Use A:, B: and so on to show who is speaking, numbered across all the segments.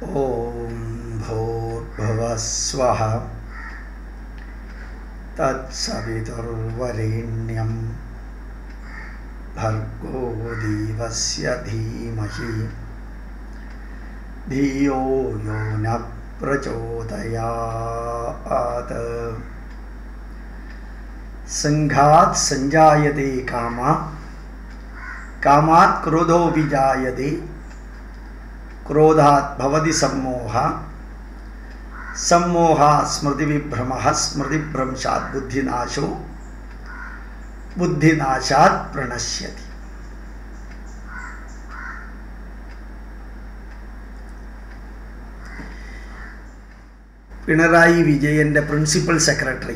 A: ॐ भूर्भुवः स्वः तत्सवितुर्वरेण्यं भर्गो देवस्य धीमहि धियो यो न प्रचोदयात् सङ्घात् सञ्जायते काम कामात् क्रोधोऽपि जायते क्रोधात् भवति सम्मोह सम्मोहात् स्मृतिविभ्रमः स्मृतिभ्रंशात् बुद्धिनाशो बुद्धिनाशात् प्रणश्यति പിണറായി വിജയൻ്റെ പ്രിൻസിപ്പൽ സെക്രട്ടറി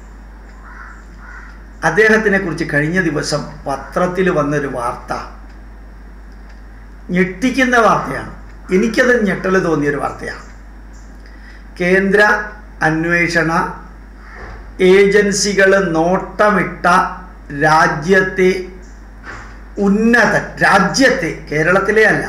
A: അദ്ദേഹത്തിനെ കുറിച്ച് കഴിഞ്ഞ ദിവസം പത്രത്തിൽ വന്നൊരു വാർത്ത ഞെട്ടിക്കുന്ന വാർത്തയാണ് എനിക്കത് ഞെട്ടൽ തോന്നിയൊരു വാർത്തയാണ് കേന്ദ്ര അന്വേഷണ ഏജൻസികൾ നോട്ടമിട്ട രാജ്യത്തെ ഉന്നതൻ രാജ്യത്തെ കേരളത്തിലെ അല്ല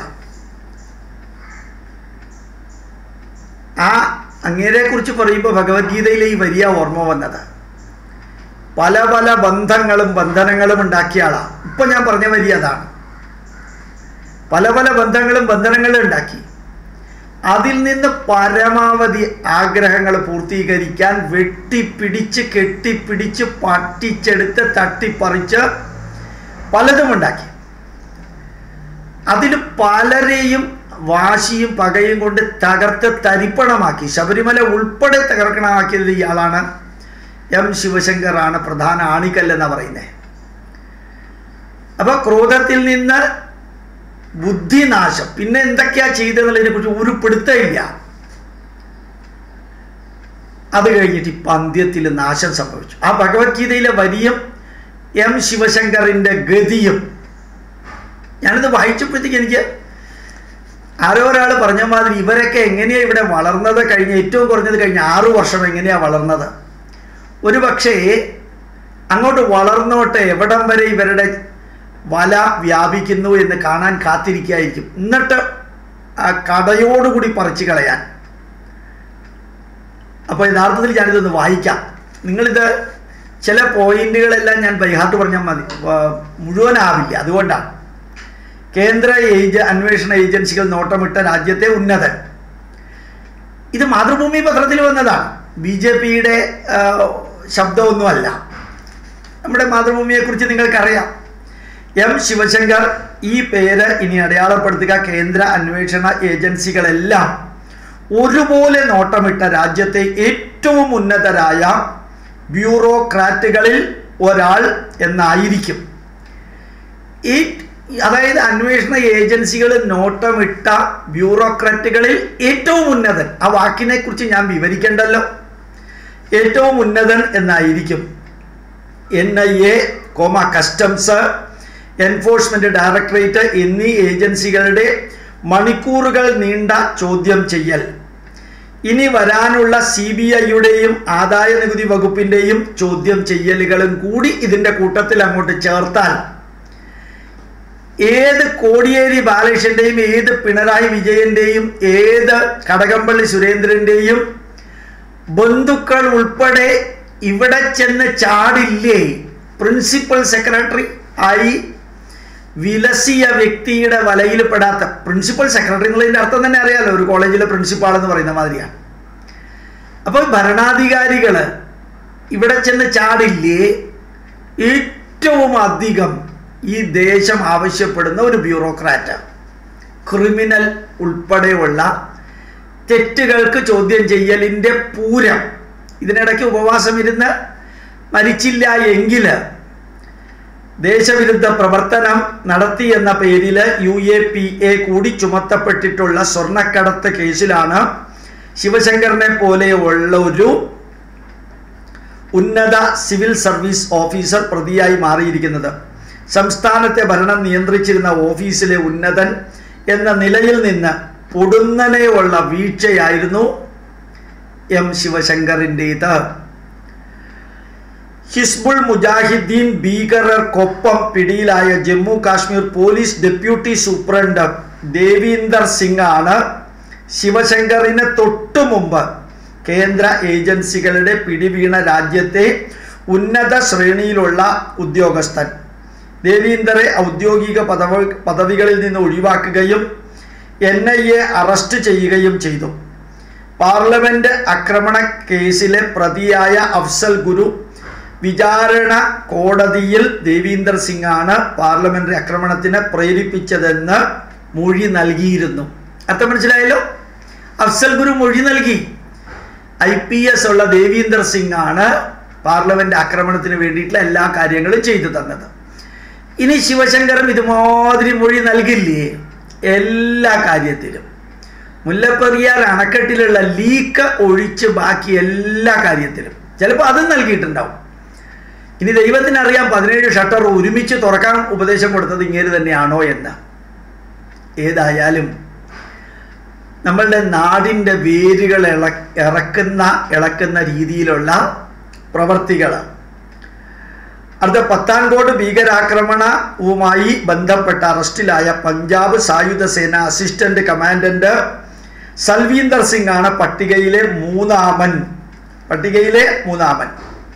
A: ആ അങ്ങേരെ കുറിച്ച് പറയുമ്പോൾ ഭഗവത്ഗീതയിലെ ഈ വലിയ ഓർമ്മ വന്നത് പല പല ബന്ധങ്ങളും ബന്ധനങ്ങളും ഉണ്ടാക്കിയ ആളാണ് ഇപ്പം ഞാൻ പറഞ്ഞ വരി അതാണ് പല പല ബന്ധങ്ങളും ബന്ധനങ്ങളും ഉണ്ടാക്കി അതിൽ നിന്ന് പരമാവധി ആഗ്രഹങ്ങൾ പൂർത്തീകരിക്കാൻ വെട്ടിപ്പിടിച്ച് കെട്ടിപ്പിടിച്ച് പട്ടിച്ചെടുത്ത് തട്ടിപ്പറിച്ച് പലതും ഉണ്ടാക്കി അതിൽ പലരെയും വാശിയും പകയും കൊണ്ട് തകർത്ത് തരിപ്പണമാക്കി ശബരിമല ഉൾപ്പെടെ തകർക്കണമാക്കിയത് ഇയാളാണ് എം ശിവശങ്കറാണ് പ്രധാന ആണിക്കല്ലെന്ന് പറയുന്നത് അപ്പോൾ ക്രോധത്തിൽ നിന്ന് ബുദ്ധിനാശം പിന്നെ എന്തൊക്കെയാ ചെയ്തതെന്നുള്ളതിനെ കുറിച്ച് ഒരു പിടുത്തമില്ല അത് കഴിഞ്ഞിട്ട് ഇപ്പം അന്ത്യത്തിൽ നാശം സംഭവിച്ചു ആ ഭഗവത്ഗീതയിലെ വരിയും എം ശിവശങ്കറിൻ്റെ ഗതിയും ഞാനിത് വായിച്ചപ്പോഴത്തേക്ക് എനിക്ക് ആരോ ഒരാൾ പറഞ്ഞ മാതിരി ഇവരൊക്കെ എങ്ങനെയാണ് ഇവിടെ വളർന്നത് കഴിഞ്ഞ ഏറ്റവും കുറഞ്ഞത് കഴിഞ്ഞ ആറു വർഷം എങ്ങനെയാണ് വളർന്നത് ഒരു പക്ഷേ അങ്ങോട്ട് വളർന്നോട്ടെ എവിടം വരെ ഇവരുടെ വല വ്യാപിക്കുന്നു എന്ന് കാണാൻ കാത്തിരിക്കുകയായിരിക്കും എന്നിട്ട് ആ കടയോടുകൂടി പറിച്ചു കളയാൻ അപ്പോൾ യഥാർത്ഥത്തിൽ ഞാനിതൊന്ന് വായിക്കാം നിങ്ങളിത് ചില പോയിന്റുകളെല്ലാം ഞാൻ ബൈഹാർട്ട് പറഞ്ഞാൽ മതി മുഴുവനാവില്ല അതുകൊണ്ടാണ് കേന്ദ്ര ഏജ അന്വേഷണ ഏജൻസികൾ നോട്ടമിട്ട രാജ്യത്തെ ഉന്നതൻ ഇത് മാതൃഭൂമി പത്രത്തിൽ വന്നതാണ് ബി ജെ പിയുടെ ശബ്ദമൊന്നുമല്ല നമ്മുടെ മാതൃഭൂമിയെക്കുറിച്ച് നിങ്ങൾക്കറിയാം എം ശിവശങ്കർ ഈ പേര് ഇനി അടയാളപ്പെടുത്തുക കേന്ദ്ര അന്വേഷണ ഏജൻസികളെല്ലാം ഒരുപോലെ നോട്ടമിട്ട രാജ്യത്തെ ഏറ്റവും ഉന്നതരായ ബ്യൂറോക്രാറ്റുകളിൽ ഒരാൾ എന്നായിരിക്കും ഈ അതായത് അന്വേഷണ ഏജൻസികൾ നോട്ടമിട്ട ബ്യൂറോക്രാറ്റുകളിൽ ഏറ്റവും ഉന്നതൻ ആ വാക്കിനെ കുറിച്ച് ഞാൻ വിവരിക്കേണ്ടല്ലോ ഏറ്റവും ഉന്നതൻ എന്നായിരിക്കും N I A comma customs enforcement directorate എന്നീ ഏജൻസികളുടെ മണിക്കൂറുകൾ നീണ്ട ചോദ്യം ചെയ്യൽ ഇനി വരാനുള്ള സി ബി ഐയുടെയും ആദായ നികുതി വകുപ്പിൻ്റെയും ചോദ്യം ചെയ്യലുകളും കൂടി ഇതിൻ്റെ കൂട്ടത്തിൽ അങ്ങോട്ട് ചേർത്താൽ ഏത് കോടിയേരി ബാലകൃഷ്ണൻ്റെയും ഏത് പിണറായി വിജയൻ്റെയും ഏത് കടകംപള്ളി സുരേന്ദ്രൻ്റെയും ബന്ധുക്കൾ ഉൾപ്പെടെ ഇവിടെ ചെന്ന് ചാടില്ലേ പ്രിൻസിപ്പൽ സെക്രട്ടറി ആയി വിലസിയ വ്യക്തിയുടെ വലയിൽ പെടാത്ത പ്രിൻസിപ്പൽ സെക്രട്ടറി എന്നുള്ളതിൻ്റെ അർത്ഥം തന്നെ അറിയാലോ ഒരു കോളേജിലെ പ്രിൻസിപ്പാൾ എന്ന് പറയുന്ന മാതിരിയാണ് അപ്പോൾ ഭരണാധികാരികൾ ഇവിടെ ചെന്ന് ചാടില്ലേ ഏറ്റവും അധികം ഈ ദേശം ആവശ്യപ്പെടുന്ന ഒരു ബ്യൂറോക്രാറ്റ് ക്രിമിനൽ ഉൾപ്പെടെയുള്ള തെറ്റുകൾക്ക് ചോദ്യം ചെയ്യലിൻ്റെ പൂരം ഇതിനിടയ്ക്ക് ഉപവാസം ഇരുന്ന് മരിച്ചില്ല എങ്കിൽ ദേശവിരുദ്ധ പ്രവർത്തനം നടത്തി എന്ന പേരിൽ യു എ പി എ കൂടി ചുമത്തപ്പെട്ടിട്ടുള്ള സ്വർണ്ണക്കടത്ത് കേസിലാണ് ശിവശങ്കറിനെ പോലെയുള്ള ഒരു ഉന്നത സിവിൽ സർവീസ് ഓഫീസർ പ്രതിയായി മാറിയിരിക്കുന്നത് സംസ്ഥാനത്തെ ഭരണം നിയന്ത്രിച്ചിരുന്ന ഓഫീസിലെ ഉന്നതൻ എന്ന നിലയിൽ നിന്ന് പൊടുന്നനെയുള്ള വീഴ്ചയായിരുന്നു എം ശിവശങ്കറിൻ്റേത് ഹിസ്ബുൾ മുജാഹിദ്ദീൻ ഭീകരർക്കൊപ്പം പിടിയിലായ Jammu Kashmir police deputy superintendent Devinder Singh ആണ് ശിവശങ്കറിന് തൊട്ടു മുമ്പ് കേന്ദ്ര ഏജൻസികളുടെ പിടിവീണ രാജ്യത്തെ ഉന്നത ശ്രേണിയിലുള്ള ഉദ്യോഗസ്ഥൻ ദേവീന്ദറെ ഔദ്യോഗിക പദവ പദവികളിൽ നിന്ന് ഒഴിവാക്കുകയും എൻ ഐ എ അറസ്റ്റ് ചെയ്യുകയും ചെയ്തു പാർലമെന്റ് ആക്രമണ കേസിലെ പ്രതിയായ അഫ്സൽ ഗുരു വിചാരണ കോടതിയിൽ ദേവീന്ദർ സിംഗ് ആണ് പാർലമെന്ററി ആക്രമണത്തിന് പ്രേരിപ്പിച്ചതെന്ന് മൊഴി നൽകിയിരുന്നു അർത്ഥം മനസ്സിലായല്ലോ അഫ്സൽ ഗുരു മൊഴി നൽകി ഐ പി എസ് ഉള്ള ദേവീന്ദർ സിംഗ് ആണ് പാർലമെന്റ് ആക്രമണത്തിന് വേണ്ടിയിട്ടുള്ള എല്ലാ കാര്യങ്ങളും ചെയ്തു തന്നത് ഇനി ശിവശങ്കറും ഇതുമാതിരി മൊഴി നൽകില്ലേ എല്ലാ കാര്യത്തിലും മുല്ലപ്പെരിയാർ അണക്കെട്ടിലുള്ള ലീക്ക് ഒഴിച്ച് ബാക്കി എല്ലാ കാര്യത്തിലും ചിലപ്പോൾ അതും നൽകിയിട്ടുണ്ടാവും ഇനി ദൈവത്തിന് അറിയാം പതിനേഴ് ഷട്ടർ ഒരുമിച്ച് തുറക്കാൻ ഉപദേശം കൊടുത്തത് ഇങ്ങനെ തന്നെയാണോ എന്ന് ഏതായാലും നമ്മളുടെ നാടിൻ്റെ വേരുകൾ ഇള ഇറക്കുന്ന ഇളക്കുന്ന രീതിയിലുള്ള പ്രവർത്തികൾ അടുത്ത പത്താൻകോട് ഭീകരാക്രമണവുമായി ബന്ധപ്പെട്ട അറസ്റ്റിലായ പഞ്ചാബ് സായുധ സേന അസിസ്റ്റന്റ് കമാൻഡന്റ് സൽവീന്ദർ സിംഗ് ആണ് പട്ടികയിലെ മൂന്നാമൻ പട്ടികയിലെ മൂന്നാമൻ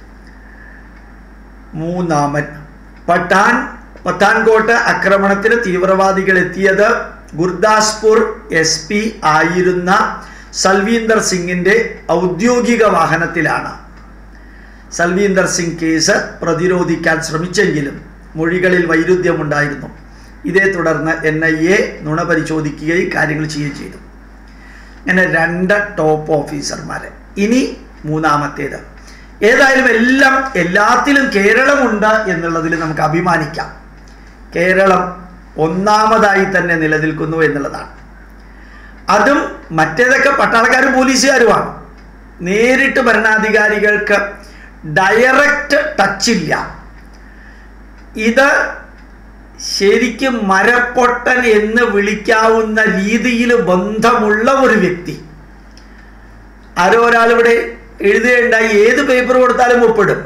A: മൂന്നാമൻ പട്ടാൻ പത്താൻകോട്ട് ആക്രമണത്തിന് തീവ്രവാദികൾ എത്തിയത് ഗുർദാസ്പൂർ എസ് പി ആയിരുന്ന സൽവീന്ദർ സിംഗിന്റെ ഔദ്യോഗിക വാഹനത്തിലാണ് സൽവീന്ദർ സിംഗ് കേസ് പ്രതിരോധിക്കാൻ ശ്രമിച്ചെങ്കിലും മൊഴികളിൽ വൈരുദ്ധ്യമുണ്ടായിരുന്നു ഇതേ തുടർന്ന് എൻ ഐ എ നുണ പരിശോധിക്കുകയും കാര്യങ്ങൾ ചെയ്യുകയും ചെയ്തു അങ്ങനെ രണ്ട് ടോപ്പ് ഓഫീസർമാരെ ഇനി മൂന്നാമത്തേത് ഏതായാലും എല്ലാം എല്ലാത്തിലും കേരളമുണ്ട് എന്നുള്ളതിൽ നമുക്ക് അഭിമാനിക്കാം കേരളം ഒന്നാമതായി തന്നെ നിലനിൽക്കുന്നു എന്നുള്ളതാണ് അതും മറ്റേതൊക്കെ പട്ടാളക്കാരും പോലീസുകാരുമാണ് നേരിട്ട് ഭരണാധികാരികൾക്ക് ഡയറക്റ്റ് ടച്ചില്ല ഇത് ശരിക്കും മരപ്പൊട്ടൻ എന്ന് വിളിക്കാവുന്ന രീതിയിൽ ബന്ധമുള്ള ഒരു വ്യക്തി ആരോ ഒരാളിവിടെ എഴുതുകയുണ്ടായി ഏത് പേപ്പർ കൊടുത്താലും ഒപ്പിടും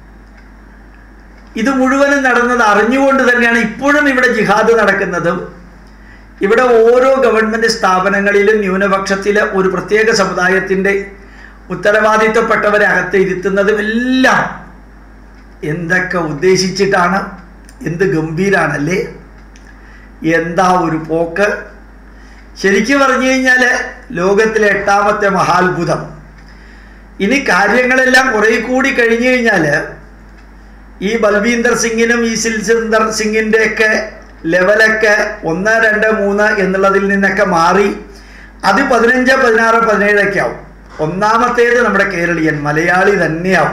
A: ഇത് മുഴുവനും നടന്നത് അറിഞ്ഞുകൊണ്ട് തന്നെയാണ് ഇപ്പോഴും ഇവിടെ ജിഹാദ് നടക്കുന്നതും ഇവിടെ ഓരോ ഗവൺമെൻറ് സ്ഥാപനങ്ങളിലും ന്യൂനപക്ഷത്തിലെ ഒരു പ്രത്യേക സമുദായത്തിൻ്റെ ഉത്തരവാദിത്വപ്പെട്ടവരെ അകത്ത് ഇരുത്തുന്നതും എല്ലാം എന്തൊക്കെ ഉദ്ദേശിച്ചിട്ടാണ് എന്ത് ഗംഭീരാണല്ലേ എന്താ ഒരു പോക്ക് ശരിക്കും പറഞ്ഞു കഴിഞ്ഞാൽ ലോകത്തിലെ എട്ടാമത്തെ മഹാത്ഭുതം ഇനി കാര്യങ്ങളെല്ലാം കുറെ കൂടി കഴിഞ്ഞു കഴിഞ്ഞാൽ ഈ ബൽവീന്ദർ സിംഗിനും ഈ സിൽസിന്ദർ സിംഗിൻ്റെ ഒക്കെ ലെവലൊക്കെ ഒന്ന് രണ്ട് മൂന്ന് എന്നുള്ളതിൽ നിന്നൊക്കെ മാറി അത് പതിനഞ്ച് പതിനാറ് പതിനേഴൊക്കെ ആവും ഒന്നാമത്തേത് നമ്മുടെ കേരളീയൻ മലയാളി തന്നെയാവും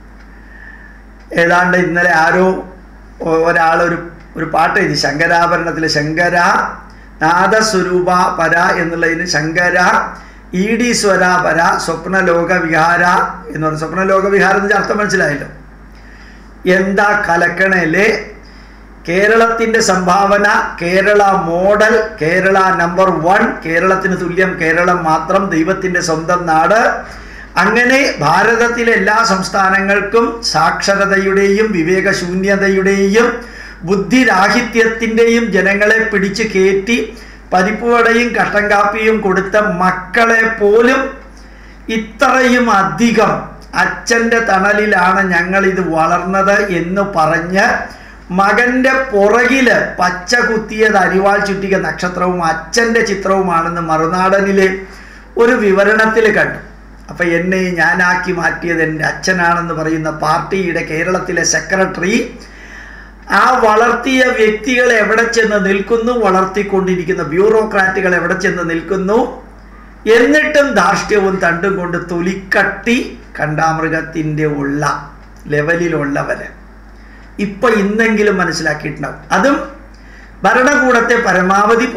A: ഏതാണ്ട് ഇന്നലെ ആരോ ഒരാൾ ഒരു ഒരു പാട്ട് എഴുതി ശങ്കരാഭരണത്തിൽ ശങ്കര നാദസ്വരൂപ പര എന്നുള്ളതിന് ശങ്കര ഇ ഡി സ്വര പര സ്വപ്നലോക വിഹാര എന്ന് പറയുന്നത് സ്വപ്നലോക വിഹാരം എന്ന് അർത്ഥം മനസ്സിലായല്ലോ എന്താ കലക്കണല്ലേ കേരളത്തിൻ്റെ സംഭാവന Kerala model Kerala number one കേരളത്തിന് തുല്യം കേരളം മാത്രം ദൈവത്തിൻ്റെ സ്വന്തം നാട് അങ്ങനെ ഭാരതത്തിലെ എല്ലാ സംസ്ഥാനങ്ങൾക്കും സാക്ഷരതയുടെയും വിവേകശൂന്യതയുടെയും ബുദ്ധിരാഹിത്യത്തിൻ്റെയും ജനങ്ങളെ പിടിച്ചു കയറ്റി പരിപ്പുവടയും കട്ടൻ കാപ്പിയും കൊടുത്ത മക്കളെ പോലും ഇത്രയും അധികം അച്ഛൻ്റെ തണലിലാണ് ഞങ്ങളിത് വളർന്നത് എന്ന് പറഞ്ഞ് മകൻ്റെ പുറകില് പച്ച കുത്തിയത് അരിവാൾ ചുറ്റിക നക്ഷത്രവും അച്ഛൻ്റെ ചിത്രവുമാണെന്ന് മറുനാടനിലെ ഒരു വിവരണത്തിൽ കണ്ടു അപ്പൊ എന്നെ ഞാനാക്കി മാറ്റിയത് എൻ്റെ അച്ഛനാണെന്ന് പറയുന്ന പാർട്ടിയുടെ കേരളത്തിലെ സെക്രട്ടറി ആ വളർത്തിയ വ്യക്തികൾ എവിടെ ചെന്ന് നിൽക്കുന്നു വളർത്തിക്കൊണ്ടിരിക്കുന്ന ബ്യൂറോക്രാറ്റുകൾ എവിടെ ചെന്ന് നിൽക്കുന്നു എന്നിട്ടും ധാർഷ്ട്യവും തണ്ടും കൊണ്ട് തൊലിക്കട്ടി കണ്ടാമൃഗത്തിൻ്റെ ഉള്ള ലെവലിലുള്ളവര് ഇപ്പൊ ഇന്നെങ്കിലും മനസ്സിലാക്കിയിട്ടുണ്ടാവും അതും ഭരണകൂടത്തെ പരമാവധി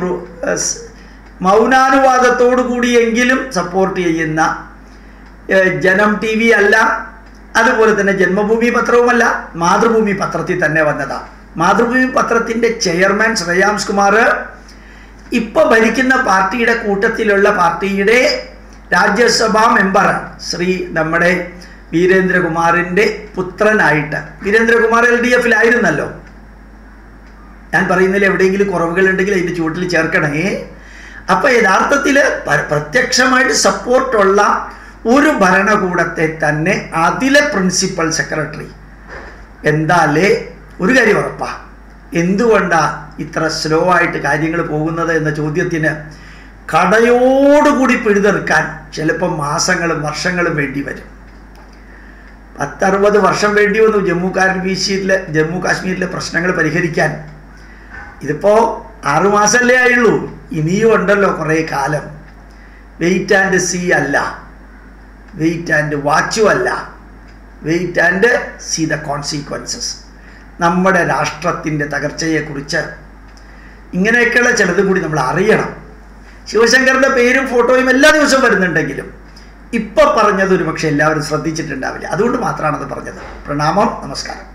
A: മൗനാനുവാദത്തോടു കൂടിയെങ്കിലും സപ്പോർട്ട് ചെയ്യുന്ന ജനം ടി വി അല്ല അതുപോലെ തന്നെ ജന്മഭൂമി പത്രവുമല്ല മാതൃഭൂമി പത്രത്തിൽ തന്നെ വന്നതാണ് മാതൃഭൂമി പത്രത്തിൻ്റെ ചെയർമാൻ ശ്രേയാംസ് കുമാർ ഇപ്പൊ ഭരിക്കുന്ന പാർട്ടിയുടെ കൂട്ടത്തിലുള്ള പാർട്ടിയുടെ രാജ്യസഭാ മെമ്പർ ശ്രീ നമ്മുടെ വീരേന്ദ്രകുമാറിൻ്റെ പുത്രനായിട്ട് വീരേന്ദ്രകുമാർ എൽ ഡി എഫിലായിരുന്നല്ലോ ഞാൻ പറയുന്നതിൽ എവിടെയെങ്കിലും കുറവുകളുണ്ടെങ്കിൽ അതിൻ്റെ ചുവട്ടിൽ ചേർക്കണേ അപ്പോൾ യഥാർത്ഥത്തിൽ പ്രത്യക്ഷമായിട്ട് സപ്പോർട്ടുള്ള ഒരു ഭരണകൂടത്തെ തന്നെ അതിലെ പ്രിൻസിപ്പൽ സെക്രട്ടറി എന്താലേ ഒരു കാര്യം ഉറപ്പാ എന്തുകൊണ്ടാണ് ഇത്ര സ്ലോ ആയിട്ട് കാര്യങ്ങൾ പോകുന്നത് എന്ന ചോദ്യത്തിന് കടയോടുകൂടി പിഴുതെറുക്കാൻ ചിലപ്പോൾ മാസങ്ങളും വർഷങ്ങളും വേണ്ടി വരും പത്തറുപത് വർഷം വേണ്ടി വന്നു ജമ്മു കാശ്മീരിലെ ജമ്മു കാശ്മീരിലെ പ്രശ്നങ്ങൾ പരിഹരിക്കാൻ ഇതിപ്പോൾ ആറുമാസമല്ലേ ആയുള്ളൂ ഇനിയും ഉണ്ടല്ലോ കുറേ കാലം വെയിറ്റ് ആൻഡ് സീ അല്ല വെയിറ്റ് ആൻഡ് വാച്ചും അല്ല wait and see the consequences നമ്മുടെ രാഷ്ട്രത്തിൻ്റെ തകർച്ചയെക്കുറിച്ച് ഇങ്ങനെയൊക്കെയുള്ള ചിലതും കൂടി നമ്മൾ അറിയണം ശിവശങ്കറിൻ്റെ പേരും ഫോട്ടോയും എല്ലാ ദിവസവും വരുന്നുണ്ടെങ്കിലും ഇപ്പം പറഞ്ഞത് ഒരു പക്ഷേ എല്ലാവരും ശ്രദ്ധിച്ചിട്ടുണ്ടാവില്ല അതുകൊണ്ട് മാത്രമാണ് അത് പറഞ്ഞത് പ്രണാമം നമസ്കാരം